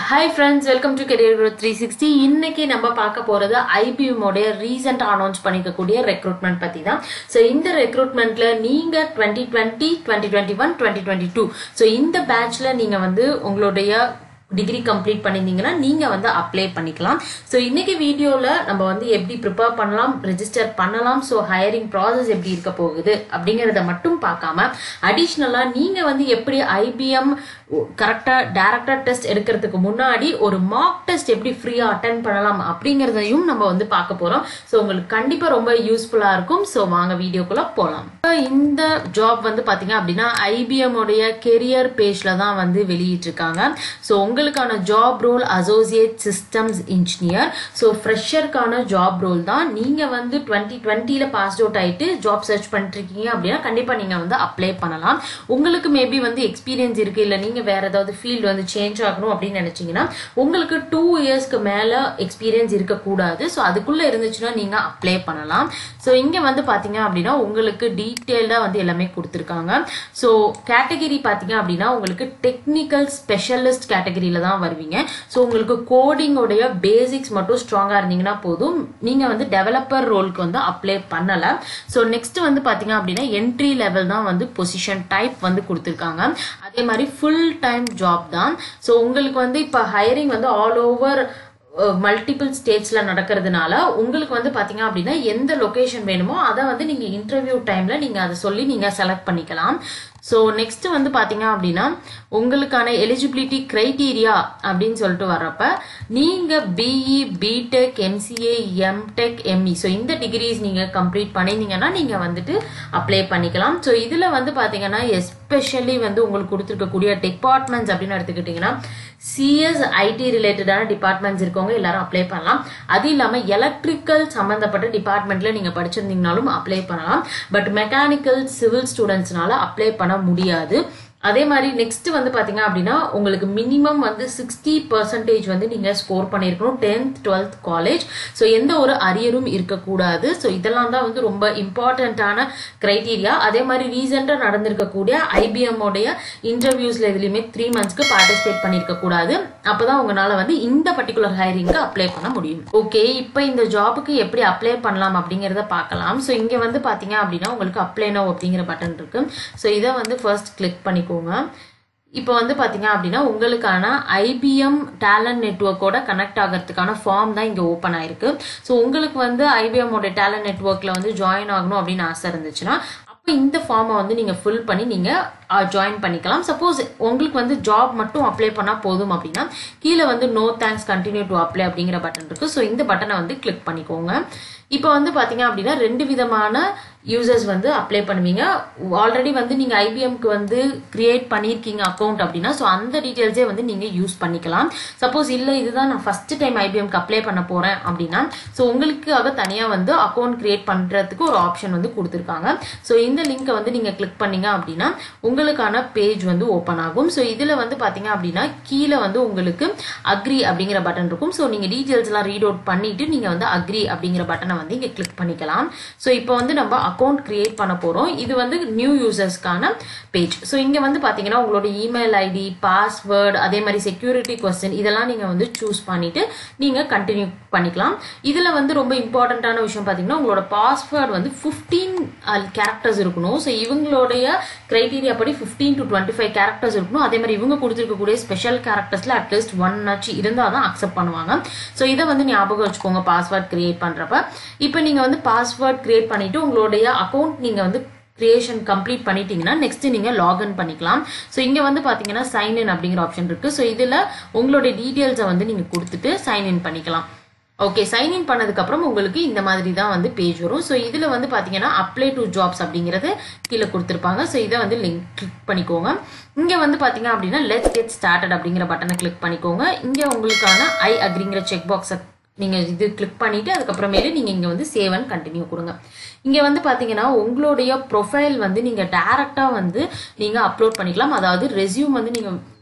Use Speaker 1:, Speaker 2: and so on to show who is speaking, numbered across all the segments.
Speaker 1: hi friends welcome to career growth three sixty இன்னைக்கு நம்ம பார்க்க போகிறது ஐபிஎம்மோடைய ரீசெண்டாக அனௌன்ஸ் பண்ணிக்கக்கூடிய ரெக்ரூட்மெண்ட் பற்றி தான் ஸோ இந்த ரெக்ரூட்மெண்ட்ல நீங்கள் twenty twenty twenty twenty one twenty twenty two so இந்த பேட்ச்ல நீங்கள் வந்து உங்களுடைய டிகிரி கம்ப்ளீட் பண்ணியிருந்தீங்கன்னா நீங்கள் வந்து அப்ளை பண்ணிக்கலாம் ஸோ இன்னைக்கு வீடியோவில் நம்ம வந்து எப்படி ப்ரிப்பேர் பண்ணலாம் ரெஜிஸ்டர் பண்ணலாம் ஸோ ஹையரிங் ப்ராசஸ் எப்படி இருக்க போகுது அப்படிங்கிறத மட்டும் பார்க்காம அடிஷ்னலாக நீங்கள் வந்து எப்படி ஐபிஎம் கரெக்டாக டேரக்டாக டெஸ்ட் எடுக்கிறதுக்கு முன்னாடி ஒரு மார்க் டெஸ்ட் எப்படி ஃப்ரீயாக அட்டன் பண்ணலாம் அப்படிங்கிறதையும் நம்ம வந்து பார்க்க போகிறோம் ஸோ உங்களுக்கு கண்டிப்பாக ரொம்ப யூஸ்ஃபுல்லாக இருக்கும் ஸோ வாங்க வீடியோக்குள்ளே போகலாம் இந்த ஜாப் வந்து பார்த்தீங்க அப்படின்னா ஐபிஎம் உடைய கெரியர் பேஜில் தான் வந்து வெளியிட்டிருக்காங்க ஸோ உங்களுக்கான job role associate systems engineer so ஃப்ரெஷருக்கான ஜாப் ரோல் தான் நீங்கள் வந்து டுவெண்ட்டி டுவெண்ட்டியில் பாஸ் அவுட் ஆகிட்டு ஜாப் சர்ச் பண்ணிருக்கீங்க அப்படின்னா கண்டிப்பாக நீங்கள் வந்து அப்ளை பண்ணலாம் உங்களுக்கு மேபி வந்து எக்ஸ்பீரியன்ஸ் இருக்குது இல்லை நீங்கள் வேற ஏதாவது ஃபீல்டு வந்து சேஞ்ச் ஆகணும் அப்படின்னு நினச்சிங்கன்னா உங்களுக்கு டூ இயர்ஸ்க்கு மேலே எக்ஸ்பீரியன்ஸ் இருக்கக்கூடாது ஸோ அதுக்குள்ளே இருந்துச்சுன்னா நீங்கள் அப்ளை பண்ணலாம் ஸோ இங்கே வந்து பார்த்தீங்க அப்படின்னா உங்களுக்கு டீட்டெயில்டாக வந்து எல்லாமே கொடுத்துருக்காங்க ஸோ கேட்டகிரி பார்த்தீங்க அப்படின்னா உங்களுக்கு டெக்னிக்கல் ஸ்பெஷலிஸ்ட் கேட்டகரியில தான் வருவீங்க ஸோ உங்களுக்கு கோடிங்கோடைய பேசிக்ஸ் மட்டும் ஸ்ட்ராங்காக இருந்தீங்கன்னா போதும் நீங்கள் வந்து டெவலப்பர் ரோலுக்கு வந்து அப்ளை பண்ணலை ஸோ நெக்ஸ்ட் வந்து பார்த்தீங்க அப்படின்னா என்ட்ரி லெவல் தான் வந்து பொசிஷன் டைப் வந்து கொடுத்துருக்காங்க அதே மாதிரி ஃபுல் டைம் ஜாப் தான் ஸோ உங்களுக்கு வந்து இப்போ ஹையரிங் வந்து ஆல் ஓவர் மல்டிபிள் ஸ்டேட்ஸில் நடக்கிறதுனால உங்களுக்கு வந்து பார்த்தீங்க அப்படின்னா எந்த லொக்கேஷன் வேணுமோ அதை வந்து நீங்கள் இன்டர்வியூ டைமில் நீங்கள் அதை சொல்லி நீங்கள் செலக்ட் பண்ணிக்கலாம் ஸோ நெக்ஸ்ட் வந்து பார்த்தீங்க அப்படின்னா உங்களுக்கான எலிஜிபிலிட்டி க்ரைட்டீரியா அப்படின்னு சொல்லிட்டு வர்றப்ப நீங்கள் BE BTech MCA MTech ME so இந்த டிகிரிஸ் நீங்கள் கம்ப்ளீட் பண்ணியிருந்தீங்கன்னா நீங்கள் வந்துட்டு அப்ளை பண்ணிக்கலாம் ஸோ இதில் வந்து பார்த்தீங்கன்னா எஸ்பெஷலி வந்து உங்களுக்கு கொடுத்துருக்கக்கூடிய டிபார்ட்மெண்ட்ஸ் அப்படின்னு எடுத்துக்கிட்டிங்கன்னா சிஎஸ் ஐடி ரிலேட்டடான டிபார்ட்மெண்ட்ஸ் இருக்கவங்க எல்லாரும் அப்ளை பண்ணலாம் அது இல்லாமல் எலக்ட்ரிக்கல் சம்மந்தப்பட்ட டிபார்ட்மெண்ட்ல நீங்கள் படிச்சிருந்தீங்கனாலும் அப்ளை பண்ணலாம் பட் மெக்கானிக்கல் சிவில் ஸ்டூடெண்ட்ஸ்னால அப்ளை பண்ண முடியாது அதே மாதிரி நெக்ஸ்ட் வந்து பார்த்தீங்க அப்படின்னா உங்களுக்கு மினிமம் வந்து சிக்ஸ்டி பர்சன்டேஜ் வந்து நீங்கள் ஸ்கோர் பண்ணியிருக்கணும் டென்த் டுவெல்த் காலேஜ் ஸோ எந்த ஒரு அரியரும் இருக்கக்கூடாது ஸோ இதெல்லாம் தான் வந்து ரொம்ப இம்பார்ட்டண்ட்டான க்ரைட்டீரியா அதே மாதிரி ரீசெண்டாக நடந்திருக்கக்கூடிய ஐபிஎம் உடைய இன்டர்வியூஸில் எதுலையுமே த்ரீ மந்த்ஸ்க்கு பார்ட்டிசிபேட் பண்ணியிருக்கக்கூடாது அப்போ தான் உங்களால் வந்து இந்த பர்டிகுலர் ஹைரிங்க்கு அப்ளை பண்ண முடியும் ஓகே இப்போ இந்த ஜாபுக்கு எப்படி அப்ளை பண்ணலாம் அப்படிங்கிறத பார்க்கலாம் ஸோ இங்கே வந்து பார்த்தீங்க அப்படின்னா உங்களுக்கு அப்ளை நோ அப்படிங்கிற பட்டன் இருக்கு ஸோ இதை வந்து ஃபர்ஸ்ட் கிளிக் பண்ணிக்கோங்க இப்போ வந்து பார்த்தீங்க அப்படின்னா உங்களுக்கான ஐபிஎம் டேலண்ட் நெட்ஒர்க்கோட கனெக்ட் ஆகிறதுக்கான ஃபார்ம் தான் இங்கே ஓப்பன் ஆயிருக்கு ஸோ உங்களுக்கு வந்து ஐபிஎம்மோட டேலண்ட் நெட்ஒர்க்கில் வந்து ஜாயின் ஆகணும் அப்படின்னு ஆசை இருந்துச்சுன்னா அப்போ இந்த ஃபார்மை வந்து நீங்கள் ஃபில் பண்ணி நீங்கள் ஜாயின் பண்ணிக்கலாம் சப்போஸ் உங்களுக்கு வந்து ஜாப் மட்டும் அப்ளை பண்ணால் போதும் அப்படின்னா கீழே வந்து no thanks continue to apply அப்படிங்கிற பட்டன் இருக்குது ஸோ இந்த பட்டனை வந்து கிளிக் பண்ணிக்கோங்க இப்போ வந்து பார்த்தீங்க அப்படின்னா ரெண்டு விதமான யூசர்ஸ் வந்து அப்ளை பண்ணுவீங்க ஆல்ரெடி வந்து நீங்கள் ஐபிஎம்க்கு வந்து கிரியேட் பண்ணியிருக்கீங்க அக்கௌண்ட் அப்படின்னா ஸோ அந்த டீட்டெயில்ஸே வந்து நீங்கள் யூஸ் பண்ணிக்கலாம் சப்போஸ் இல்லை இதுதான் நான் ஃபர்ஸ்ட் டைம் ஐபிஎம்க்கு அப்ளை பண்ண போகிறேன் அப்படின்னா ஸோ உங்களுக்காக தனியாக வந்து அக்கௌண்ட் கிரியேட் பண்ணுறதுக்கு ஒரு ஆப்ஷன் வந்து கொடுத்துருக்காங்க ஸோ இந்த லிங்க்கை வந்து நீங்கள் கிளிக் பண்ணீங்க அப்படின்னா உங்களுக்கான பேஜ் வந்து ஓப்பன் ஆகும் ஸோ இதில் வந்து பார்த்தீங்க அப்படின்னா கீழே வந்து உங்களுக்கு அக்ரி அப்படிங்கிற பட்டன் இருக்கும் ஸோ நீங்கள் டீட்டெயில்ஸ்லாம் ரீட் அவுட் பண்ணிட்டு நீங்கள் வந்து அக்ரி அப்படிங்கிற பட்டனை வந்து இங்கே கிளிக் பண்ணிக்கலாம் ஸோ இப்போ வந்து நம்ம அக்கௌண்ட் கிரியேட் பண்ண போகிறோம் இது வந்து நியூ யூசர்ஸ்க்கான பேஜ் ஸோ இங்கே வந்து பார்த்தீங்கன்னா உங்களோட இமெயில் ஐடி பாஸ்வேர்டு அதே மாதிரி செக்யூரிட்டி கொஸ்டின் இதெல்லாம் நீங்கள் வந்து சூஸ் பண்ணிட்டு நீங்கள் கண்டினியூ பண்ணிக்கலாம் இதில் வந்து ரொம்ப இம்பார்ட்டண்ட்டான விஷயம் பார்த்தீங்கன்னா உங்களோட பாஸ்வேர்டு வந்து ஃபிஃப்டீன் கேரக்டர்ஸ் இருக்கணும் ஸோ இவங்களுடைய கிரைட்டீரியா படி fifteen to twenty five characters இருக்கணும் அதே மாதிரி இவங்க கொடுத்துருக்கக்கூடிய ஸ்பெஷல் கேரக்டர்ஸில் அட்லீஸ்ட் ஒன் ஆச்சு இருந்தால் தான் அக்செப்ட் பண்ணுவாங்க ஸோ இதை வந்து ஞாபகம் வச்சுக்கோங்க பாஸ்வேர்ட் கிரியேட் பண்ணுறப்ப இப்போ நீங்கள் வந்து பாஸ்வேர்ட் கிரியேட் பண்ணிட்டு உங்களுடைய அக்கௌண்ட் நீங்கள் வந்து கிரியேஷன் கம்ப்ளீட் பண்ணிட்டீங்கன்னா நெக்ஸ்ட் நீங்கள் லாகின் பண்ணிக்கலாம் ஸோ இங்கே வந்து பார்த்தீங்கன்னா சைன் இன் அப்படிங்கிற ஆப்ஷன் இருக்குது ஸோ இதில் உங்களுடைய டீட்டெயில்ஸை வந்து நீங்கள் கொடுத்துட்டு சைன் இன் பண்ணிக்கலாம் ஓகே சைன் இன் பண்ணதுக்கப்புறம் உங்களுக்கு இந்த மாதிரி தான் வந்து பேஜ் வரும் ஸோ இதில் வந்து பார்த்தீங்கன்னா அப்ளை டு ஜாப்ஸ் அப்படிங்கிறது கீழே கொடுத்துருப்பாங்க ஸோ இதை வந்து லிங்க் கிளிக் பண்ணிக்கோங்க இங்கே வந்து பார்த்தீங்க அப்படின்னா லெட்ஸ் கெட் ஸ்டார்டட் அப்படிங்கிற பட்டனை கிளிக் பண்ணிக்கோங்க இங்கே உங்களுக்கான ஐ அக்ரிங்கிற செக் பாக்ஸை நீங்கள் இது கிளிக் பண்ணிவிட்டு அதுக்கப்புறமேலு நீங்கள் இங்கே வந்து சேவ் அண்ட் கண்டினியூ கொடுங்க இங்கே வந்து பார்த்தீங்கன்னா உங்களுடைய ப்ரொஃபைல் வந்து நீங்கள் டேரெக்டாக வந்து நீங்கள் அப்லோட் பண்ணிக்கலாம் அதாவது ரெஸ்யூம் வந்து நீங்கள்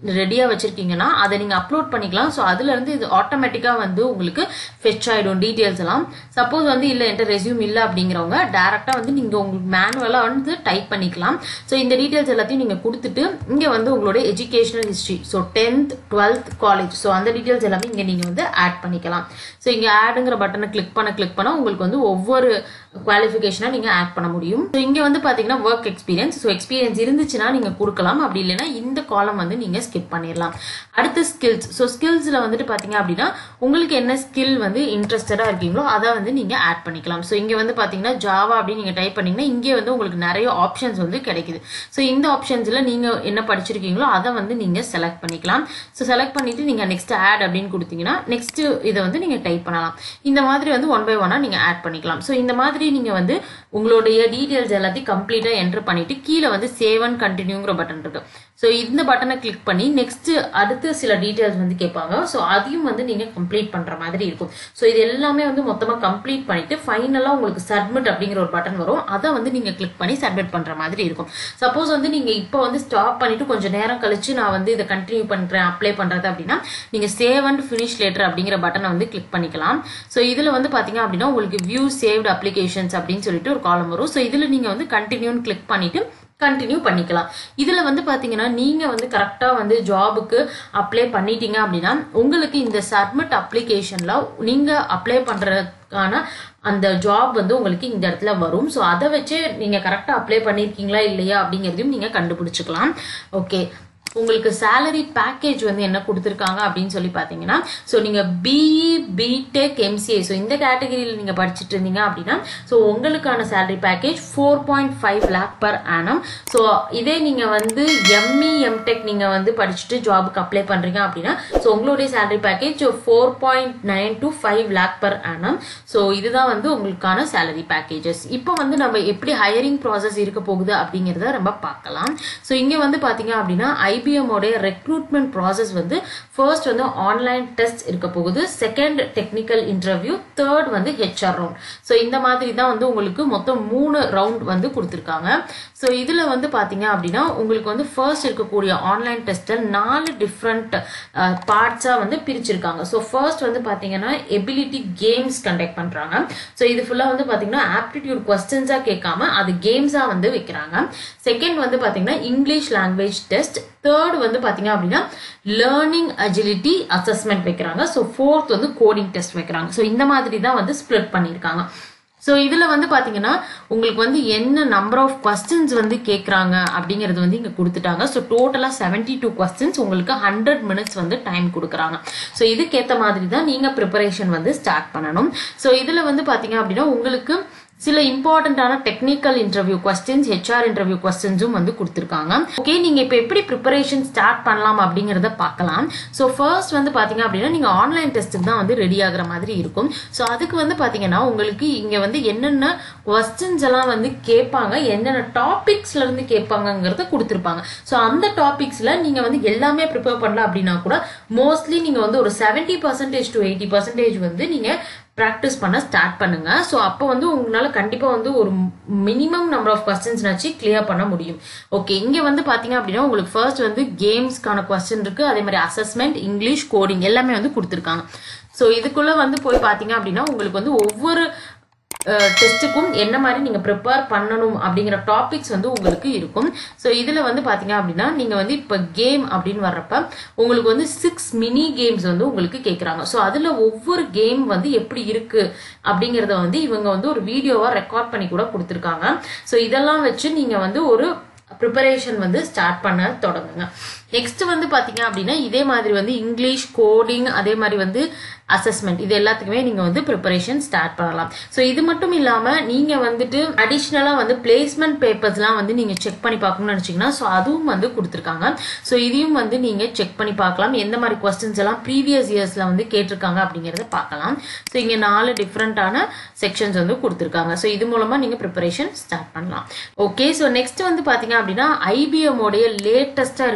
Speaker 1: ரெடியாக வச்சுருக்கீங்கன்னா அதை நீங்கள் அப்லோட் பண்ணிக்கலாம் ஸோ அதுலேருந்து இது ஆட்டோமேட்டிக்காக வந்து உங்களுக்கு ஃபெச் ஆகிடும் டீட்டெயில்ஸ் எல்லாம் சப்போஸ் வந்து இல்லை என்கிட்ட ரெஸ்யூம் இல்லை அப்படிங்கிறவங்க டேரெக்டாக வந்து நீங்கள் உங்களுக்கு மேனுவலாக வந்து டைப் பண்ணிக்கலாம் ஸோ இந்த டீட்டெயில்ஸ் எல்லாத்தையும் நீங்கள் கொடுத்துட்டு இங்கே வந்து உங்களோட educational history so tenth twelfth college so அந்த டீட்டெயில்ஸ் எல்லாமே இங்கே நீங்கள் வந்து ஆட் பண்ணிக்கலாம் ஸோ இங்கே ஆடுங்கிற பட்டனை கிளிக் பண்ண கிளிக் பண்ண உங்களுக்கு வந்து ஒவ்வொரு குவாலிஃபிகேஷனாக நீங்கள் ஆட் பண்ண முடியும் ஸோ இங்கே வந்து பார்த்தீங்கன்னா ஒர்க் எக்ஸ்பீரியன்ஸ் ஸோ எக்ஸ்பீரியன்ஸ் இருந்துச்சுன்னா நீங்கள் கொடுக்கலாம் அப்படி இல்லைன்னா இந்த காலம் வந்து நீங்கள் ஸ்கிப் பண்ணிடலாம் அடுத்து ஸ்கில்ஸ் ஸோ ஸ்கில்ஸில் வந்துட்டு பார்த்தீங்க அப்படின்னா உங்களுக்கு என்ன ஸ்கில் வந்து இன்ட்ரெஸ்டடாக இருக்கீங்களோ அதை வந்து நீங்கள் ஆட் பண்ணிக்கலாம் ஸோ இங்கே வந்து பார்த்தீங்கன்னா ஜாவா அப்படின்னு நீங்கள் டைப் பண்ணிங்கன்னா இங்கே வந்து உங்களுக்கு நிறைய ஆப்ஷன்ஸ் வந்து கிடைக்குது ஸோ இந்த ஆப்ஷன்ஸில் நீங்கள் என்ன படிச்சிருக்கீங்களோ அதை வந்து நீங்கள் செலக்ட் பண்ணிக்கலாம் ஸோ செலக்ட் பண்ணிவிட்டு நீங்கள் நெக்ஸ்ட் ஆட் அப்படின்னு கொடுத்தீங்கன்னா நெக்ஸ்ட் இதை வந்து நீங்கள் டைப் பண்ணலாம் இந்த மாதிரி வந்து ஒன் பை ஒன்னாக நீங்கள் ஆட் பண்ணிக்கலாம் ஸோ இந்த மாதிரி நீங்கள் வந்து உங்களுடைய டீட்டெயில்ஸ் எல்லாத்தையும் கம்ப்ளீட்டாக என்ட்ரு பண்ணிவிட்டு கீழே வந்து சேவ் அண்ட் கண்டினியூங்கிற பட்டன் இருக்கு ஸோ இந்த பட்டனை கிளிக் பண்ணி நெக்ஸ்ட் அடுத்து சில டீட்டெயில்ஸ் வந்து கேட்பாங்க ஸோ அதையும் வந்து நீங்கள் கம்ப்ளீட் பண்ணுற மாதிரி இருக்கும் ஸோ இது எல்லாமே வந்து மொத்தமாக கம்ப்ளீட் பண்ணிட்டு ஃபைனலாக உங்களுக்கு சப்மிட் அப்படிங்கிற ஒரு பட்டன் வரும் அதை வந்து நீங்கள் கிளிக் பண்ணி சப்மிட் பண்ணுற மாதிரி இருக்கும் சப்போஸ் வந்து நீங்கள் இப்போ வந்து ஸ்டாப் பண்ணிட்டு கொஞ்சம் நேரம் கழிச்சு நான் வந்து இதை கண்டினியூ பண்ணுறேன் அப்ளை பண்ணுறது அப்படின்னா நீங்கள் சேவ் அண்ட் ஃபினிஷ் லேட்டர் அப்படிங்கிற பட்டனை வந்து கிளிக் பண்ணிக்கலாம் ஸோ இதில் வந்து பார்த்தீங்க அப்படின்னா உங்களுக்கு வியூ சேவ்டு அப்ளிகேஷன்ஸ் அப்படின்னு சொல்லிட்டு ஒரு காலம் வரும் ஸோ இதில் நீங்கள் வந்து கண்டினியூன்னு கிளிக் பண்ணிட்டு கண்டினியூ பண்ணிக்கலாம் இதில் வந்து பார்த்தீங்கன்னா நீங்கள் வந்து கரெக்டாக வந்து ஜாபுக்கு அப்ளை பண்ணிட்டீங்க அப்படின்னா உங்களுக்கு இந்த சப்மிட் அப்ளிகேஷனில் நீங்கள் அப்ளை பண்ணுறதுக்கான அந்த ஜாப் வந்து உங்களுக்கு இந்த இடத்துல வரும் ஸோ அதை வச்சு நீங்கள் கரெக்டாக அப்ளை பண்ணியிருக்கீங்களா இல்லையா அப்படிங்கிறதையும் நீங்கள் கண்டுபிடிச்சிக்கலாம் ஓகே உங்களுக்கு சேலரி பேக்கேஜ் வந்து என்ன கொடுத்துருக்காங்க அப்படின்னு சொல்லி பார்த்தீங்கன்னா ஸோ நீங்கள் பிஇ பிடெக் எம்சிஏ ஸோ இந்த கேட்டகரியில் நீங்கள் படிச்சுட்டு இருந்தீங்க அப்படின்னா ஸோ உங்களுக்கான salary package four point five lakh per annum so இதே நீங்கள் வந்து எம்இ எம்டெக் நீங்கள் வந்து படிச்சுட்டு ஜாபுக்கு அப்ளை பண்ணுறீங்க அப்படின்னா ஸோ உங்களுடைய salary package four point nine to five lakh per annum so இதுதான் வந்து உங்களுக்கான சேலரி பேக்கேஜஸ் இப்போ வந்து நம்ம எப்படி ஹையரிங் ப்ராசஸ் இருக்க போகுது அப்படிங்கிறத நம்ம பார்க்கலாம் ஸோ இங்கே வந்து பார்த்தீங்க அப்படின்னா ஐபிஎம் உடைய ரெக்ரூட்மெண்ட் ப்ராசஸ் வந்து ஃபர்ஸ்ட் வந்து ஆன்லைன் டெஸ்ட் இருக்க போகுது செகண்ட் டெக்னிக்கல் இன்டர்வியூ தேர்ட் வந்து ஹெச்ஆர் ரவுண்ட் ஸோ இந்த மாதிரி தான் வந்து உங்களுக்கு மொத்தம் மூணு ரவுண்ட் வந்து கொடுத்துருக்காங்க ஸோ இதில் வந்து பார்த்தீங்க அப்படின்னா உங்களுக்கு வந்து ஃபர்ஸ்ட் இருக்கக்கூடிய ஆன்லைன் டெஸ்ட்டை நாலு டிஃப்ரெண்ட் பார்ட்ஸாக வந்து பிரிச்சிருக்காங்க ஸோ ஃபர்ஸ்ட் வந்து பார்த்தீங்கன்னா எபிலிட்டி கேம்ஸ் கண்டக்ட் பண்ணுறாங்க ஸோ இது ஃபுல்லாக வந்து பார்த்தீங்கன்னா ஆப்டிடியூட் கொஸ்டின்ஸாக கேட்காம அது கேம்ஸாக வந்து வைக்கிறாங்க செகண்ட் வந்து பார்த்தீங்கன்னா இங்கிலீஷ் லாங்குவேஜ் டெஸ்ட் தேர்ட் வந்து பார்த்தீங்க அப்படின்னா லேர்னிங் அஜிலிட்டி அசஸ்மெண்ட் வைக்கிறாங்க ஸோ ஃபோர்த் வந்து கோடிங் டெஸ்ட் வைக்கிறாங்க ஸோ இந்த மாதிரி தான் வந்து ஸ்ப்ளிட் பண்ணியிருக்காங்க ஸோ இதில் வந்து பார்த்தீங்கன்னா உங்களுக்கு வந்து என்ன நம்பர் ஆஃப் கொஸ்டின்ஸ் வந்து கேட்குறாங்க அப்படிங்கிறது வந்து இங்கே கொடுத்துட்டாங்க ஸோ டோட்டலாக செவன்ட்டி டூ கொஸ்டின்ஸ் உங்களுக்கு ஹண்ட்ரட் மினிட்ஸ் வந்து டைம் கொடுக்குறாங்க ஸோ இதுக்கேற்ற மாதிரி தான் நீங்கள் ப்ரிப்பரேஷன் வந்து ஸ்டார்ட் பண்ணணும் ஸோ இதில் வந்து பார்த்தீங்க அப்படின்னா உங்களுக்கு சில இம்பார்ட்டண்ட்டான technical interview questions HR interview கொஸ்டின்ஸும் வந்து கொடுத்துருக்காங்க ஓகே நீங்கள் இப்போ எப்படி ப்ரிப்பரேஷன் ஸ்டார்ட் பண்ணலாம் அப்படிங்கிறத பார்க்கலாம் ஸோ ஃபர்ஸ்ட் வந்து பார்த்தீங்க அப்படின்னா நீங்கள் ஆன்லைன் டெஸ்ட்டுக்கு தான் வந்து ரெடி ஆகுற மாதிரி இருக்கும் ஸோ அதுக்கு வந்து பார்த்தீங்கன்னா உங்களுக்கு இங்கே வந்து என்னென்ன கொஸ்டின்ஸ் எல்லாம் வந்து கேட்பாங்க என்னென்ன டாபிக்ஸ்ல இருந்து கேட்பாங்கங்கிறத கொடுத்துருப்பாங்க ஸோ அந்த டாபிக்ஸில் நீங்கள் வந்து எல்லாமே ப்ரிப்பேர் பண்ணல அப்படின்னா கூட மோஸ்ட்லி நீங்கள் வந்து ஒரு seventy percentage to eighty percentage வந்து நீங்கள் ப்ராக்டிஸ் பண்ண ஸ்டார்ட் பண்ணுங்க ஸோ அப்போ வந்து உங்களால் கண்டிப்பாக வந்து ஒரு மினிமம் நம்பர் ஆஃப் கொஸ்டின்ஸ்னாச்சு கிளியர் பண்ண முடியும் ஓகே இங்கே வந்து பார்த்தீங்க அப்படின்னா உங்களுக்கு ஃபர்ஸ்ட் வந்து கேம்ஸ்க்கான கொஸ்டின் இருக்கு அதே மாதிரி அசஸ்மெண்ட் இங்கிலீஷ் கோடிங் எல்லாமே வந்து கொடுத்துருக்காங்க ஸோ இதுக்குள்ளே வந்து போய் பார்த்தீங்க அப்படின்னா உங்களுக்கு வந்து ஒவ்வொரு டெஸ்ட்டுக்கும் என்ன மாதிரி நீங்கள் ப்ரிப்பேர் பண்ணணும் அப்படிங்கிற டாபிக்ஸ் வந்து உங்களுக்கு இருக்கும் ஸோ இதில் வந்து பார்த்தீங்க அப்படின்னா நீங்கள் வந்து இப்போ கேம் அப்படின்னு வர்றப்ப உங்களுக்கு வந்து சிக்ஸ் மினி கேம்ஸ் வந்து உங்களுக்கு கேட்குறாங்க ஸோ அதில் ஒவ்வொரு கேம் வந்து எப்படி இருக்குது அப்படிங்கிறத வந்து இவங்க வந்து ஒரு வீடியோவாக ரெக்கார்ட் பண்ணி கூட கொடுத்துருக்காங்க ஸோ இதெல்லாம் வச்சு நீங்கள் வந்து ஒரு ப்ரிப்பரேஷன் வந்து ஸ்டார்ட் பண்ண தொடங்குங்க நெக்ஸ்ட் வந்து பார்த்தீங்க அப்படின்னா இதே மாதிரி வந்து இங்கிலீஷ் கோடிங் அதே மாதிரி வந்து அசஸ்மெண்ட் இது எல்லாத்துக்குமே நீங்கள் வந்து ப்ரிப்பரேஷன் ஸ்டார்ட் பண்ணலாம் ஸோ இது மட்டும் இல்லாமல் நீங்கள் வந்துட்டு அடிஷ்னலாக வந்து பிளேஸ்மெண்ட் பேப்பர்ஸ்லாம் வந்து நீங்கள் செக் பண்ணி பார்க்கணும்னு நினச்சிங்கன்னா ஸோ அதுவும் வந்து கொடுத்துருக்காங்க ஸோ இதையும் வந்து நீங்கள் செக் பண்ணி பார்க்கலாம் எந்த மாதிரி கொஸ்டின்ஸ் எல்லாம் ப்ரீவியஸ் இயர்ஸில் வந்து கேட்டிருக்காங்க அப்படிங்கிறத பார்க்கலாம் ஸோ இங்கே நாலு டிஃப்ரெண்ட்டான செக்ஷன்ஸ் வந்து கொடுத்துருக்காங்க ஸோ இது மூலமாக நீங்கள் ப்ரிப்பரேஷன் ஸ்டார்ட் பண்ணலாம் ஓகே ஸோ நெக்ஸ்ட் வந்து பார்த்தீங்க அப்படின்னா ஐபிஎம் உடைய லேட்டஸ்ட்டாக இருக்கக்கூடிய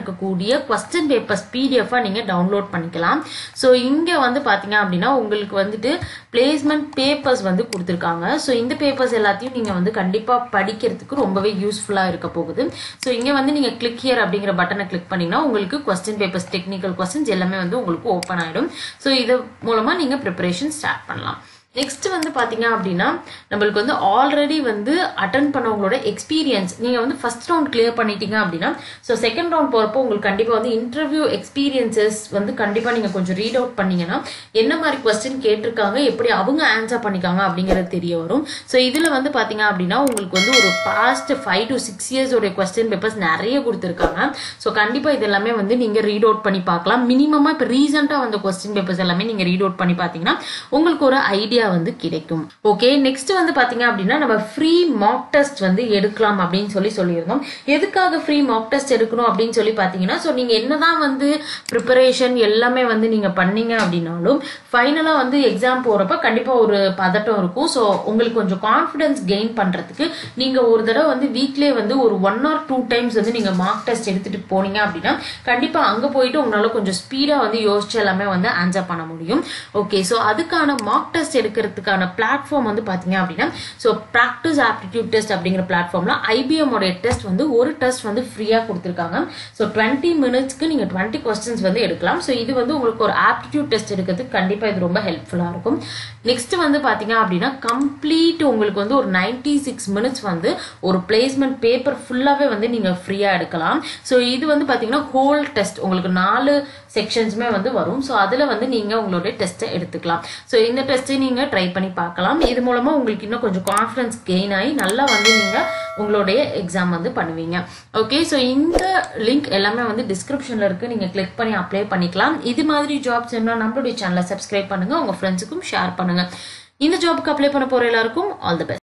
Speaker 1: இருக்கக்கூடிய கொஸ்டின் பேப்பர்ஸ் பிடிஎஃபாக நீங்கள் டவுன்லோட் பண்ணிக்கலாம் ஸோ இங்கே வந்து பார்த்தீங்க அப்படின்னா உங்களுக்கு வந்துட்டு பிளேஸ்மெண்ட் பேப்பர்ஸ் வந்து கொடுத்துருக்காங்க ஸோ இந்த பேப்பர்ஸ் எல்லாத்தையும் நீங்கள் வந்து கண்டிப்பாக படிக்கிறதுக்கு ரொம்பவே யூஸ்ஃபுல்லாக இருக்க போகுது ஸோ இங்கே வந்து நீங்கள் கிளிக் ஹியர் அப்படிங்கிற பட்டனை கிளிக் பண்ணிங்கன்னா உங்களுக்கு கொஸ்டின் பேப்பர்ஸ் டெக்னிக்கல் கொஸ்டின்ஸ் எல்லாமே வந்து உங்களுக்கு ஓப்பன் ஆகிடும் ஸோ இது மூலமாக நீங்கள் ப்ரிப்பரேஷன் ஸ்டார்ட் பண்ணலாம் நெக்ஸ்ட் வந்து பார்த்தீங்க அப்படின்னா நம்மளுக்கு வந்து ஆல்ரெடி வந்து அட்டன் பண்ணவங்களோட எக்ஸ்பீரியன்ஸ் நீங்கள் வந்து ஃபர்ஸ்ட் ரவுண்ட் கிளியர் பண்ணிட்டீங்க அப்படின்னா ஸோ செகண்ட் ரவுண்ட் போகிறப்போ உங்களுக்கு கண்டிப்பாக வந்து இன்டர்வியூ எக்ஸ்பீரியன்சஸ் வந்து கண்டிப்பாக நீங்கள் கொஞ்சம் ரீட் அவுட் பண்ணீங்கன்னா என்ன மாதிரி கொஸ்டின் கேட்டிருக்காங்க எப்படி அவங்க ஆன்சர் பண்ணிக்காங்க அப்படிங்கிறது தெரிய வரும் ஸோ இதில் வந்து பார்த்தீங்க அப்படின்னா உங்களுக்கு வந்து ஒரு past five to six years உடைய கொஸ்டின் பேப்பர்ஸ் நிறைய கொடுத்துருக்காங்க ஸோ கண்டிப்பாக இது எல்லாமே வந்து நீங்கள் ரீட் அவுட் பண்ணி பார்க்கலாம் மினிமமாக இப்போ ரீசெண்டாக வந்த கொஸ்டின் பேப்பர்ஸ் எல்லாமே நீங்கள் ரீட் அவுட் பண்ணி பார்த்தீங்கன்னா உங்களுக்கு ஒரு ஐடியா வந்து கிடைக்கும் ஓகே நெக்ஸ்ட் வந்து பாத்தீங்க அப்படின்னா நம்ம ஃப்ரீ மாக் டெஸ்ட் வந்து எடுக்கலாம் அப்படின்னு சொல்லி சொல்லியிருந்தோம் எதுக்காக ஃப்ரீ மாக் டெஸ்ட் எடுக்கணும் அப்படின்னு சொல்லி பாத்தீங்கன்னா ஸோ நீங்க என்னதான் வந்து ப்ரிப்பரேஷன் எல்லாமே வந்து நீங்க பண்ணீங்க அப்படின்னாலும் ஃபைனலா வந்து எக்ஸாம் போறப்ப கண்டிப்பா ஒரு பதட்டம் இருக்கும் ஸோ உங்களுக்கு கொஞ்சம் கான்ஃபிடன்ஸ் கெயின் பண்றதுக்கு நீங்க ஒரு தடவை வந்து வீக்லேயே வந்து ஒரு ஒன் ஆர் டூ டைம்ஸ் வந்து நீங்க மார்க் டெஸ்ட் எடுத்துட்டு போனீங்க அப்படின்னா கண்டிப்பா அங்க போயிட்டு உங்களால கொஞ்சம் ஸ்பீடா வந்து யோசிச்சு எல்லாமே வந்து ஆன்சர் பண்ண முடியும் ஓகே ஸோ அதுக்கான மார்க் டெஸ்ட் எடுக்கிறதுக்கான பிளாட்ஃபார்ம் வந்து பாத்தீங்க அப்படின்னா ஸோ ப்ராக்டிஸ் ஆப்டிடியூட் டெஸ்ட் அப்படிங்கிற பிளாட்ஃபார்ம்ல ஐபிஎம் உடைய டெஸ்ட் வந்து ஒரு டெஸ்ட் வந்து ஃப்ரீயா கொடுத்துருக்காங்க ஸோ டுவெண்ட்டி மினிட்ஸ்க்கு நீங்க டுவெண்ட்டி கொஸ்டின்ஸ் வந்து எடுக்கலாம் ஸோ இது வந்து உங்களுக்கு ஒரு ஆப்டிடியூட் டெஸ்ட் எடுக்கிறதுக்கு கண்டிப்பா இது ரொம்ப ஹெல்ப்ஃபுல்லா இருக்கும் நெக்ஸ்ட் வந்து பாத்தீங்க அப்படின்னா கம்ப்ளீட் உங்களுக்கு வந்து ஒரு நைன்டி சிக்ஸ் மினிட்ஸ் வந்து ஒரு பிளேஸ்மெண்ட் பேப்பர் ஃபுல்லாவே வந்து நீங்க ஃப்ரீயா எடுக்கலாம் ஸோ இது வந்து பாத்தீங்கன்னா ஹோல் டெஸ்ட் உங்களுக்கு நாலு செக்ஷன்ஸுமே வந்து வரும் ஸோ அதுல வந்து நீங்க உங்களுடைய டெஸ்ட்டை எடுத்துக்கலாம் ஸோ இந்த டெஸ்ட்டை நீங்க ட்ரை பண்ணி பார்க்கலாம் இது மூலமா உங்களுக்கு இன்னும் கொஞ்சம் கான்ஃபிடன்ஸ் கெயின் ஆகி நல்லா வந்து நீங்க உங்களுடைய எக்ஸாம் வந்து பண்ணுவீங்க ஓகே ஸோ இந்த லிங்க் எல்லாமே வந்து டிஸ்கிரிப்ஷன்ல இருக்கு நீங்க கிளிக் பண்ணி அப்ளை பண்ணிக்கலாம் இது மாதிரி ஜாப்ஸ் என்ன நம்மளுடைய சேனலை சப்ஸ்கிரைப் பண்ணுங்க உங்க ஃப்ரெண்ட்ஸுக்கும் ஷேர் பண்ணுங்க இந்த ஜாபுக்கு அப்ளை பண்ண போற எல்லாருக்கும் ஆல் தி பெஸ்ட்